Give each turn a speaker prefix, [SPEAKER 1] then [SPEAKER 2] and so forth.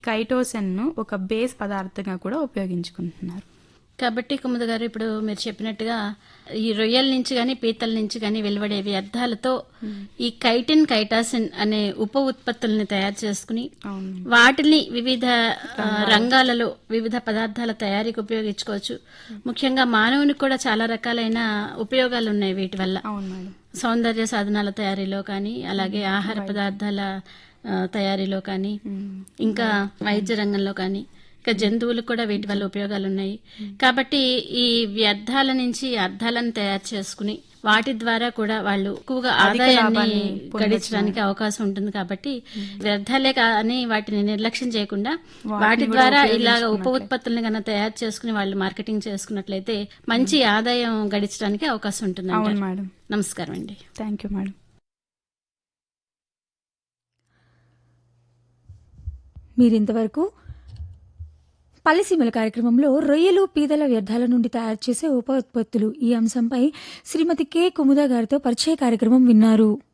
[SPEAKER 1] కైటోసన్ను ఒక బేస్ పదార్థంగా కూడా ఉపయోగించుకుంటున్నారు
[SPEAKER 2] కాబట్టి కుముద గారు ఇప్పుడు మీరు చెప్పినట్టుగా ఈ రొయ్యల నుంచి గాని పీతల నుంచి గాని వెలువడే వ్యర్థాలతో ఈ కైటిన్ కైటాసిన్ అనే ఉప ఉత్పత్తుల్ని తయారు చేసుకుని
[SPEAKER 1] అవును
[SPEAKER 2] వాటిని వివిధ ఆ, రంగాలలో వివిధ పదార్థాల తయారీకి ఉపయోగించుకోవచ్చు ముఖ్యంగా మానవునికి కూడా చాలా రకాలైన ఉపయోగాలు ఉన్నాయి వీటి వల్ల
[SPEAKER 1] అవును మేడం
[SPEAKER 2] సౌందర్య సాధనాల తయారీలో కానీ అలాగే ఆహార పదార్థాల ఆ, తయారీలో కానీ ఇంకా వైద్య రంగంలో కానీ ఇంకా జంతువులకు కూడా వీటి వల్ల ఉపయోగాలు ఉన్నాయి కాబట్టి ఈ వ్యర్థాల నుంచి అర్థాలను తయారు చేసుకుని వాటి ద్వారా కూడా వాళ్ళు ఎక్కువగా ఆదాయాన్ని గడించడానికి అవకాశం ఉంటుంది కాబట్టి వ్యర్థాలే కానీ వాటిని నిర్లక్ష్యం చేయకుండా వాటి ద్వారా ఇలాగ ఉప ఉత్పత్తులను కన్నా తయారు చేసుకుని వాళ్ళు మార్కెటింగ్ చేసుకున్నట్లయితే మంచి ఆదాయం గడించడానికి అవకాశం ఉంటుంది
[SPEAKER 1] అవును మేడం
[SPEAKER 2] నమస్కారం అండి
[SPEAKER 1] థ్యాంక్ యూ మేడం
[SPEAKER 3] మీరింతవరకు పల్లెసీమల కార్యక్రమంలో రొయ్యలు పీదల వ్యర్థాల నుండి తయారు చేసే ఉప ఉత్పత్తులు ఈ అంశంపై శ్రీమతి కె కుముద గారితో పరిచయ కార్యక్రమం విన్నారు